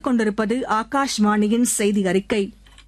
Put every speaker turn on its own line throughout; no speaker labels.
கொண்டிருப்பது ஆகாஷ்வாணியின் செய்தி அறிக்கை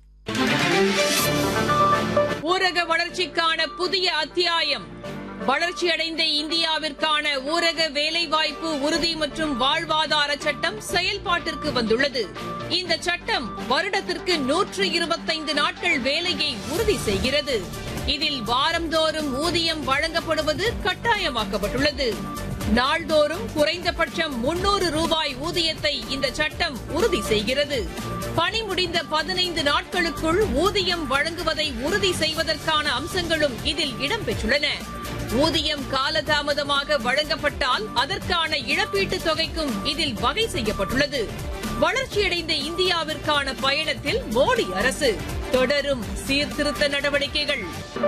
ஊரக வளர்ச்சிக்கான புதிய அத்தியாயம் வளர்ச்சியடைந்த இந்தியாவிற்கான ஊரக வேலைவாய்ப்பு உறுதி மற்றும் வாழ்வாதார சட்டம் செயல்பாட்டிற்கு வந்துள்ளது இந்த சட்டம் வருடத்திற்கு நூற்று இருபத்தைந்து நாட்கள் வேலையை உறுதி செய்கிறது இதில் வாரந்தோறும் ஊதியம் வழங்கப்படுவது கட்டாயமாக்கப்பட்டுள்ளது நாள்தோறும் குறைந்தபட்சம் முன்னூறு ரூபாய் ஊதியத்தை இந்த சட்டம் உறுதி செய்கிறது பணி முடிந்த பதினைந்து நாட்களுக்குள் ஊதியம் வழங்குவதை உறுதி செய்வதற்கான அம்சங்களும் இதில் இடம்பெற்றுள்ளன ஊதியம் காலதாமதமாக வழங்கப்பட்டால் அதற்கான இழப்பீட்டுத் தொகைக்கும் இதில் வகை செய்யப்பட்டுள்ளது வளர்ச்சியடைந்த இந்தியாவிற்கான பயணத்தில் மோடி அரசு தொடரும் சீர்திருத்த நடவடிக்கைகள்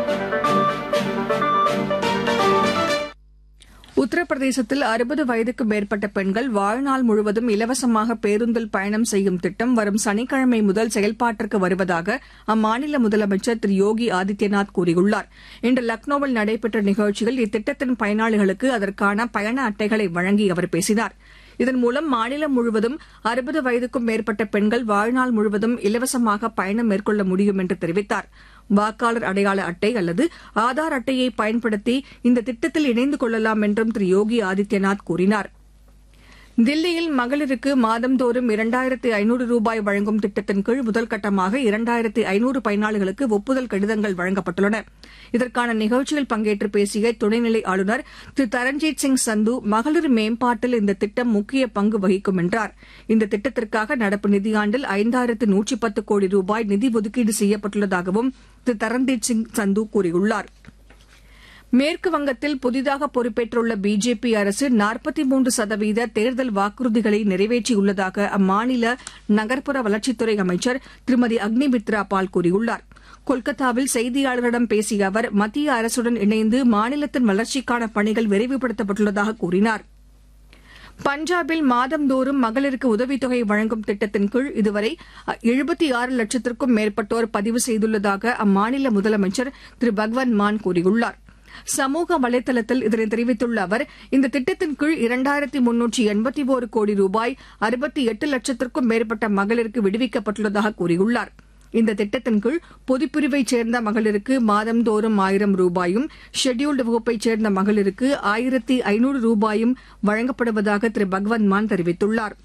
உத்தரப்பிரதேசத்தில் அறுபது வயதுக்கு மேற்பட்ட பெண்கள் வாழ்நாள் முழுவதும் இலவசமாக பேருந்தில் பயணம் செய்யும் திட்டம் வரும் சனிக்கிழமை முதல் செயல்பாட்டிற்கு வருவதாக அம்மாநில முதலமைச்சர் திரு யோகி ஆதித்யநாத் கூறியுள்ளார் இன்று லக்னோவில் நடைபெற்ற நிகழ்ச்சியில் இத்திட்டத்தின் பயனாளிகளுக்கு அதற்கான பயண அட்டைகளை வழங்கி அவர் பேசினார் இதன் மூலம் மாநிலம் முழுவதும் அறுபது வயதுக்கும் மேற்பட்ட பெண்கள் வாழ்நாள் முழுவதும் இலவசமாக பயணம் மேற்கொள்ள முடியும் என்று தெரிவித்தார் வாக்காளர் அடையாள அட்டை அல்லது ஆதார் அட்டையை பயன்படுத்தி இந்த திட்டத்தில் இணைந்து கொள்ளலாம் என்றும் திரு யோகி ஆதித்யநாத் கூறினார் தில்லியில் மகளிருக்கு மாதந்தோறும் இரண்டாயிரத்து ஐநூறு ரூபாய் வழங்கும் திட்டத்தின் கீழ் முதல் கட்டமாக இரண்டாயிரத்து ஐநூறு பயனாளிகளுக்கு ஒப்புதல் கடிதங்கள் வழங்கப்பட்டுள்ளன இதற்கான நிகழ்ச்சியில் பங்கேற்று பேசிய துணைநிலை ஆளுநர் திரு தரண்ஜீத் சிங் சந்து மகளிர் மேம்பாட்டில் இந்த திட்டம் முக்கிய பங்கு வகிக்கும் என்றார் இந்த திட்டத்திற்காக நடப்பு நிதியாண்டில் ஐந்தாயிரத்து நூற்றி பத்து கோடி ரூபாய் நிதி ஒதுக்கீடு செய்யப்பட்டுள்ளதாகவும் திரு தரண்ஜீத் சிங் சந்து கூறியுள்ளாா் மேற்கு வங்கத்தில் புதிதாக பொறுப்பேற்றுள்ள பிஜேபி அரசு நாற்பத்தி மூன்று சதவீத தேர்தல் வாக்குறுதிகளை நிறைவேற்றியுள்ளதாக அம்மாநில நகர்ப்புற வளர்ச்சித்துறை அமைச்சர் திருமதி அக்னிமித்ரா பால் கூறியுள்ளார் கொல்கத்தாவில் செய்தியாளர்களிடம் பேசிய அவர் மத்திய அரசுடன் இணைந்து மாநிலத்தின் வளர்ச்சிக்கான பணிகள் விரைவுபடுத்தப்பட்டுள்ளதாக கூறினார் பஞ்சாபில் மாதந்தோறும் மகளிருக்கு உதவித்தொகை வழங்கும் திட்டத்தின் கீழ் இதுவரை எழுபத்தி ஆறு லட்சத்திற்கும் மேற்பட்டோர் பதிவு செய்துள்ளதாக அம்மாநில முதலமைச்சர் திரு பகவந்த் மான் கூறியுள்ளார் சமூக வலைதளத்தில் இதனை தெரிவித்துள்ள அவர் இந்த திட்டத்தின் கீழ் இரண்டாயிரத்தி முன்னூற்றி எண்பத்தி ஒரு கோடி ரூபாய் அறுபத்தி எட்டு லட்சத்திற்கும் மேற்பட்ட மகளிருக்கு விடுவிக்கப்பட்டுள்ளதாக கூறியுள்ளார் இந்த திட்டத்தின் கீழ் பொதுப்பிரிவைச் சேர்ந்த மகளிருக்கு மாதந்தோறும் ஆயிரம் ரூபாயும் ஷெட்யூல்டு வகுப்பைச் சேர்ந்த மகளிருக்கு ஆயிரத்தி ஐநூறு ரூபாயும் வழங்கப்படுவதாக திரு பகவந்த் மான் தெரிவித்துள்ளாா்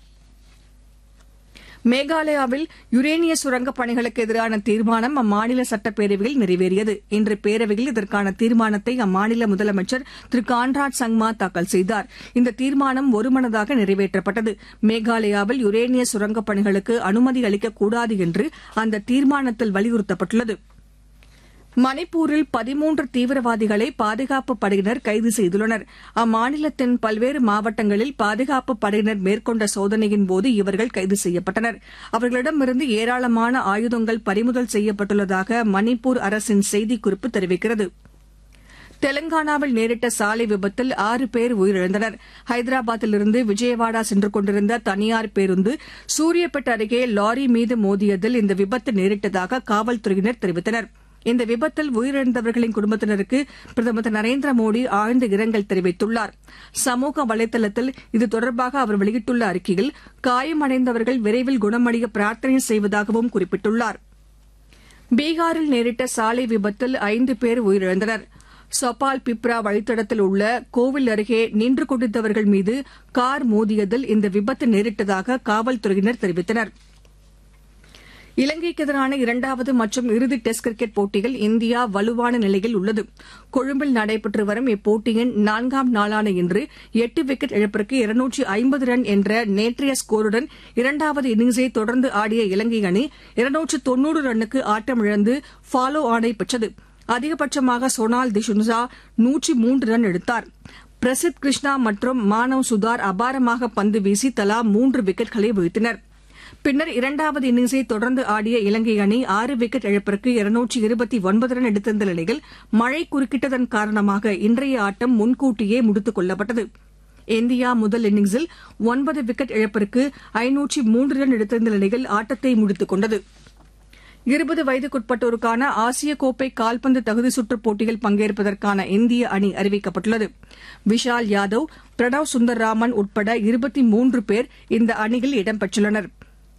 மேகாலயாவில் யுரேனிய சுரங்கப் பணிகளுக்கு எதிரான தீர்மானம் அம்மாநில சட்டப்பேரவையில் நிறைவேறியது இன்று பேரவையில் இதற்கான தீர்மானத்தை அம்மாநில முதலமைச்சர் திரு கான்ராட் சங்மா தாக்கல் செய்தார் இந்த தீர்மானம் ஒருமனதாக நிறைவேற்றப்பட்டது மேகாலயாவில் யுரேனிய சுரங்கப் பணிகளுக்கு அனுமதி அளிக்கக்கூடாது என்று அந்த தீர்மானத்தில் வலியுறுத்தப்பட்டுள்ளது மணிப்பூரில் பதிமூன்று தீவிரவாதிகளை பாதுகாப்பு படையினர் கைது செய்துள்ளனர் அம்மாநிலத்தின் பல்வேறு மாவட்டங்களில் பாதுகாப்பு படையினர் மேற்கொண்ட சோதனையின்போது இவர்கள் கைது செய்யப்பட்டனர் அவர்களிடமிருந்து ஏராளமான ஆயுதங்கள் பறிமுதல் செய்யப்பட்டுள்ளதாக மணிப்பூர் அரசின் செய்திக்குறிப்பு தெரிவிக்கிறது தெலங்கானாவில் நேரிட்ட சாலை விபத்தில் ஆறு பேர் உயிரிழந்தனர் ஹைதராபாத்திலிருந்து விஜயவாடா சென்று கொண்டிருந்த தனியார் பேருந்து சூரியப்பேட் அருகே லாரி மீது மோதியதில் இந்த விபத்து நேரிட்டதாக காவல்துறையினர் தெரிவித்தனா் இந்த விபத்தில் உயிரிழந்தவர்களின் குடும்பத்தினருக்கு பிரதமர் திரு நரேந்திர மோடி ஆழ்ந்த இரங்கல் தெரிவித்துள்ளார் சமூக வலைதளத்தில் இது தொடர்பாக அவர் வெளியிட்டுள்ள அறிக்கையில் காயமடைந்தவர்கள் விரைவில் குணமடைய பிரார்த்தனை செய்வதாகவும் குறிப்பிட்டுள்ளார் பீகாரில் நேரிட்ட சாலை விபத்தில் ஐந்து பேர் உயிரிழந்தனர் சொபால் பிப்ரா வழித்தடத்தில் உள்ள கோவில் அருகே நின்று கொண்டிருந்தவர்கள் மீது கார் மோதியதில் இந்த விபத்து நேரிட்டதாக காவல்துறையினர் தெரிவித்தனா் இலங்கைக்கு எதிரான இரண்டாவது மற்றும் இறுதி டெஸ்ட் கிரிக்கெட் போட்டியில் இந்தியா வலுவான நிலையில் உள்ளது கொழும்பில் நடைபெற்று வரும் இப்போட்டியின் நான்காம் நாளான இன்று எட்டு விக்கெட் இழப்பிற்கு இருநூற்றி ஐம்பது ரன் என்ற நேற்றைய ஸ்கோருடன் இரண்டாவது இன்னிங்ஸை தொடர்ந்து ஆடிய இலங்கை அணி இருநூற்று தொன்னூறு ரன்னுக்கு ஆட்டமிழந்து ஃபாலோ ஆனை பெற்றது அதிகபட்சமாக சோனால் திஷுன்சா நூற்றி மூன்று ரன் எடுத்தார் பிரசித் கிருஷ்ணா மற்றும் மானவ் சுதார் அபாரமாக பந்து வீசி தலா மூன்று விக்கெட்களை வீழ்த்தினா் பின்னர் இரண்டாவது இன்னிங்ஸை தொடர்ந்து ஆடிய இலங்கை அணி ஆறு விக்கெட் இழப்பிற்கு இருநூற்றி இருபத்தி ஒன்பது ரன் எடுத்திருந்த நிலையில் மழை குறுக்கிட்டதன் காரணமாக இன்றைய ஆட்டம் முன்கூட்டியே முடித்துக் கொள்ளப்பட்டது இந்தியா முதல் இன்னிங்ஸில் ஒன்பது விக்கெட் இழப்பிற்கு ஐநூற்றி மூன்று ரன் எடுத்திருந்த நிலையில் ஆட்டத்தை முடித்துக் கொண்டது இருபது வயதுக்குட்பட்டோருக்கான ஆசிய கோப்பை கால்பந்து தகுதி சுற்றுப் போட்டியில் பங்கேற்பதற்கான இந்திய அணி அறிவிக்கப்பட்டுள்ளது விஷால் யாதவ் பிரணவ் சுந்தர்ராமன் உட்பட இருபத்தி மூன்று பேர் இந்த அணியில் இடம்பெற்றுள்ளனா்